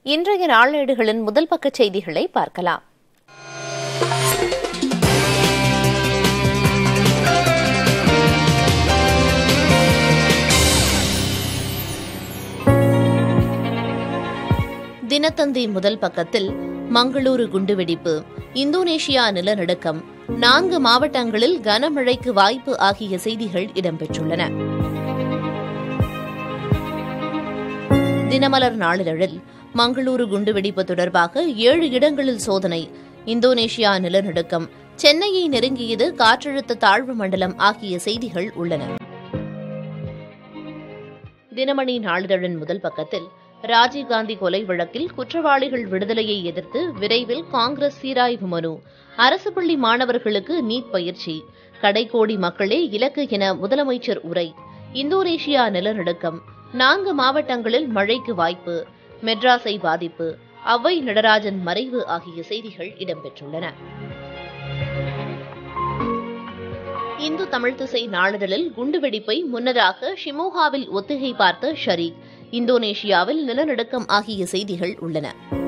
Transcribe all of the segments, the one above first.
இன்றைய நாளேடுகளின் முதல் பக்க செய்திகளை பார்க்கலாம் தினத்தந்தி முதல் பக்கத்தில் மங்களூரு குண்டுவெடிப்பு இந்தோனேஷியா நிலநடுக்கம் நான்கு மாவட்டங்களில் கனமழைக்கு வாய்ப்பு ஆகிய செய்திகள் இடம்பெற்றுள்ளன தினமலர் நாளிதழில் மங்களூரு குண்டுவெடிப்பு தொடர்பாக ஏழு இடங்களில் சோதனை இந்தோனேஷியா நிலநடுக்கம் சென்னையை நெருங்கியது காற்றழுத்த தாழ்வு மண்டலம் ஆகிய செய்திகள் உள்ளன தினமணி நாளிதழின் முதல் பக்கத்தில் ராஜீவ்காந்தி கொலை வழக்கில் குற்றவாளிகள் விடுதலையை எதிர்த்து விரைவில் காங்கிரஸ் சீராய்வு மனு அரசு பள்ளி மாணவர்களுக்கு நீட் பயிற்சி கடைக்கோடி மக்களே இலக்கு என முதலமைச்சர் உரை இந்தோனேஷியா நிலநடுக்கம் நான்கு மாவட்டங்களில் மழைக்கு வாய்ப்பு மெட்ராஸை பாதிப்பு அவ்வை நடராஜன் மறைவு ஆகிய செய்திகள் இடம்பெற்றுள்ளன இந்து தமிழ் திசை நாளிதழில் குண்டுவெடிப்பை முன்னதாக ஷிமோகாவில் ஒத்திகை பார்த்த ஷரீக் இந்தோனேஷியாவில் நிலநடுக்கம் ஆகிய செய்திகள் உள்ளன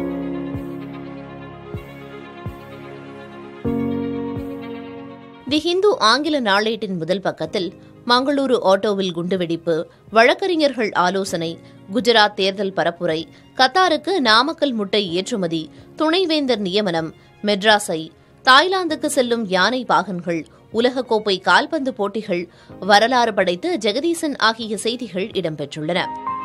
தி ஹிந்து ஆங்கில நாளேட்டின் முதல் பக்கத்தில் மங்களூரு ஆட்டோவில் குண்டுவெடிப்பு வழக்கறிஞர்கள் ஆலோசனை குஜராத் தேர்தல் பரப்புரை கத்தாருக்கு நாமக்கல் முட்டை ஏற்றுமதி துணைவேந்தர் நியமனம் மெட்ராஸை தாய்லாந்துக்கு செல்லும் யானை பாகன்கள் உலகக்கோப்பை கால்பந்து போட்டிகள் வரலாறு படைத்த ஜெகதீசன் ஆகிய செய்திகள் இடம்பெற்றுள்ளன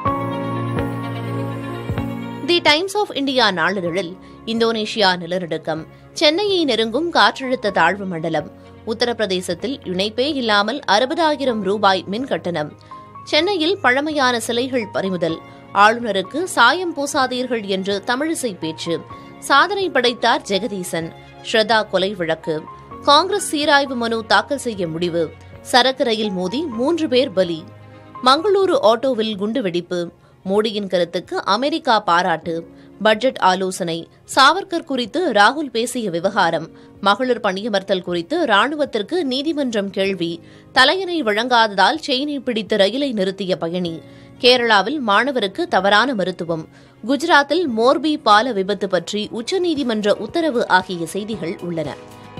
தி டைம்ஸ் ஆஃப் இந்தியா நாளிதழில் இந்தோனேஷியா நிலநடுக்கம் சென்னையை நெருங்கும் காற்றழுத்த தாழ்வு மண்டலம் உத்தரப்பிரதேசத்தில் இணைப்பே இல்லாமல் அறுபதாயிரம் ரூபாய் மின் கட்டணம் சென்னையில் பழமையான சிலைகள் பறிமுதல் ஆளுநருக்கு சாயம் பூசாதீர்கள் என்று தமிழிசை பேச்சு சாதனை படைத்தார் ஜெகதீசன் ஸ்ரதா கொலை வழக்கு காங்கிரஸ் சீராய்வு மனு தாக்கல் செய்ய முடிவு சரக்கு ரயில் மோதி மூன்று பேர் பலி மங்களூரு ஆட்டோவில் குண்டுவெடிப்பு மோடியின் கருத்துக்கு அமெரிக்கா பாராட்டு பட்ஜெட் ஆலோசனை சாவர்கர் குறித்து ராகுல் பேசிய விவகாரம் மகளிர் பணியமர்த்தல் குறித்து ராணுவத்திற்கு நீதிமன்றம் கேள்வி தலையணை வழங்காததால் செயினை பிடித்து ரயிலை நிறுத்திய பயணி கேரளாவில் மாணவருக்கு தவறான மருத்துவம் குஜராத்தில் மோர்பி பால விபத்து பற்றி உச்சநீதிமன்ற உத்தரவு ஆகிய செய்திகள் உள்ளன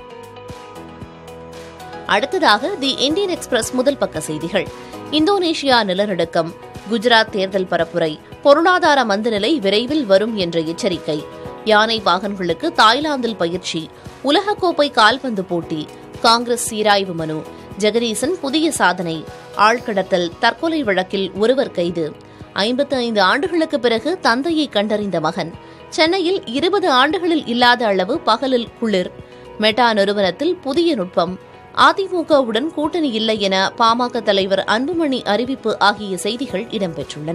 அடுத்ததாக தி இந்தியன் எக்ஸ்பிரஸ் முதல் பக்க செய்திகள் இந்தோனேஷியா நிலநடுக்கம் குஜராத் தேர்தல் பரப்புரை பொருளாதார மந்தநிலை விரைவில் வரும் என்ற எச்சரிக்கை யானை பாகன்களுக்கு தாய்லாந்தில் பயிற்சி உலகக்கோப்பை கால்பந்து போட்டி காங்கிரஸ் சீராய்வு மனு ஜெகதீசன் புதிய சாதனை ஆழ்கடத்தல் தற்கொலை வழக்கில் ஒருவர் கைது ஐம்பத்தி ஐந்து ஆண்டுகளுக்கு பிறகு தந்தையை கண்டறிந்த மகன் சென்னையில் இருபது ஆண்டுகளில் இல்லாத அளவு பகலில் குளிர் மெட்டா நிறுவனத்தில் புதிய நுட்பம் அதிமுகவுடன் கூட்டணி இல்லை என பாமக தலைவர் அன்புமணி அறிவிப்பு ஆகிய செய்திகள் இடம்பெற்றுள்ளன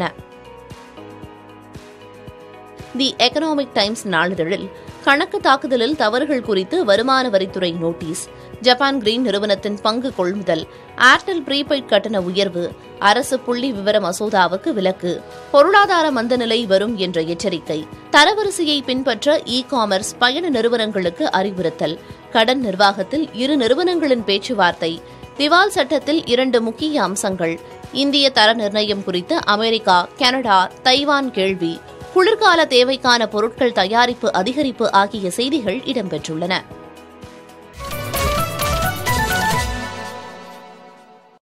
தி எக்கனாமிக் டைம்ஸ் நாளிதழில் கணக்கு தாக்குதலில் தவறுகள் குறித்து வருமான வரித்துறை நோட்டீஸ் ஜப்பான் கிரீன் நிறுவனத்தின் பங்கு கொள்முதல் ஏர்டெல் ப்ரீபெய்ட் கட்டண உயர்வு அரசு புள்ளி விவர மசோதாவுக்கு விலக்கு பொருளாதார மந்தநிலை வரும் என்ற எச்சரிக்கை தரவரிசையை பின்பற்ற இ காமர்ஸ் பயண நிறுவனங்களுக்கு அறிவுறுத்தல் கடன் நிர்வாகத்தில் இரு நிறுவனங்களின் பேச்சுவார்த்தை திவால் சட்டத்தில் இரண்டு முக்கிய அம்சங்கள் இந்திய தர நிர்ணயம் குறித்து அமெரிக்கா கனடா தைவான் கேள்வி குளிர்கால தேவைக்கான பொருட்கள் தயாரிப்பு அதிகரிப்பு ஆகிய செய்திகள் இடம்பெற்றுள்ளன